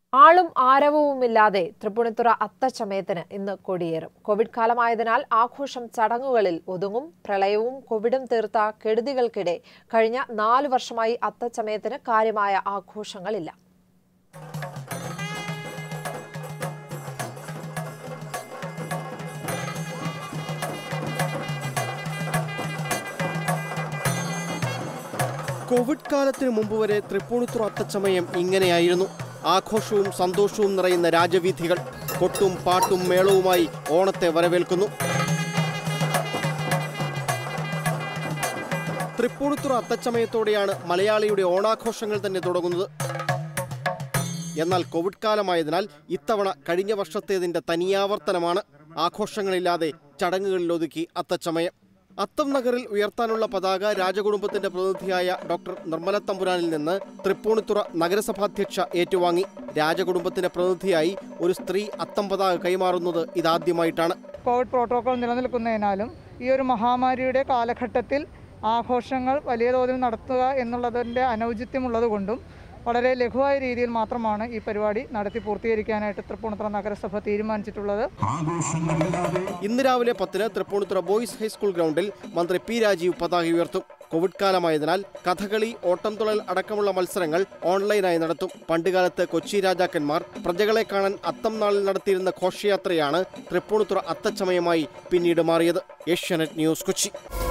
ആളും ആരവവുമില്ലാതെ തൃപ്പൂണിത്തുറ അത്തച്ചമയത്തിന് ഇന്ന് കൊടിയേറും കോവിഡ് കാലമായതിനാൽ ആഘോഷം ചടങ്ങുകളിൽ ഒതുങ്ങും പ്രളയവും കോവിഡും തീർത്ത കെടുതികൾക്കിടെ കഴിഞ്ഞ നാലു വർഷമായി അത്തച്ചമയത്തിന് കാര്യമായ ആഘോഷങ്ങളില്ല കോവിഡ് കാലത്തിന് മുമ്പ് വരെ തൃപ്പൂണിത്തുറ അത്തച്ചമയം ഇങ്ങനെയായിരുന്നു ആഘോഷവും സന്തോഷവും നിറയുന്ന രാജവീഥികൾ കൊട്ടും പാട്ടും മേളവുമായി ഓണത്തെ വരവേൽക്കുന്നു തൃപ്പൂണിത്തുറ അത്തച്ചമയത്തോടെയാണ് മലയാളിയുടെ ഓണാഘോഷങ്ങൾ തന്നെ തുടങ്ങുന്നത് എന്നാൽ കോവിഡ് കാലമായതിനാൽ ഇത്തവണ കഴിഞ്ഞ വർഷത്തേതിന്റെ തനിയാവർത്തനമാണ് ആഘോഷങ്ങളില്ലാതെ ചടങ്ങുകളിൽ ഒതുക്കി അത്തച്ചമയം അത്തം നഗറിൽ ഉയർത്താനുള്ള പതാക രാജകുടുംബത്തിന്റെ പ്രതിനിധിയായ ഡോക്ടർ നിർമ്മല തമ്പുരാനിൽ നിന്ന് തൃപ്പൂണിത്തുറ നഗരസഭാധ്യക്ഷ ഏറ്റുവാങ്ങി രാജകുടുംബത്തിന്റെ പ്രതിനിധിയായി ഒരു സ്ത്രീ അത്തം പതാക കൈമാറുന്നത് ഇതാദ്യമായിട്ടാണ് കോവിഡ് പ്രോട്ടോകോൾ നിലനിൽക്കുന്നതിനാലും ഈ ഒരു മഹാമാരിയുടെ കാലഘട്ടത്തിൽ ആഘോഷങ്ങൾ വലിയ തോതിൽ നടത്തുക എന്നുള്ളതിൻ്റെ അനൗചിത്യമുള്ളത് കൊണ്ടും വളരെ ലഘുവായ രീതിയിൽ മാത്രമാണ് ഈ പരിപാടി നടത്തി പൂർത്തീകരിക്കാനായിട്ട് തൃപ്പൂണിത്തുറ നഗരസഭ തീരുമാനിച്ചിട്ടുള്ളത് ഇന്ന് രാവിലെ പത്തിന് തൃപ്പൂണിത്തുറ ബോയ്സ് ഹൈസ്കൂൾ ഗ്രൗണ്ടിൽ മന്ത്രി പി രാജീവ് പതാക ഉയർത്തും കോവിഡ് കാലമായതിനാൽ കഥകളി ഓട്ടംതുള്ളൽ അടക്കമുള്ള മത്സരങ്ങൾ ഓൺലൈനായി നടത്തും പണ്ടുകാലത്ത് കൊച്ചി രാജാക്കന്മാർ പ്രജകളെ കാണാൻ അത്തം നാളിൽ നടത്തിയിരുന്ന ഘോഷയാത്രയാണ് തൃപ്പൂണിത്തുറ അത്തച്ചമയമായി പിന്നീട് മാറിയത് ഏഷ്യാനെറ്റ് ന്യൂസ് കൊച്ചി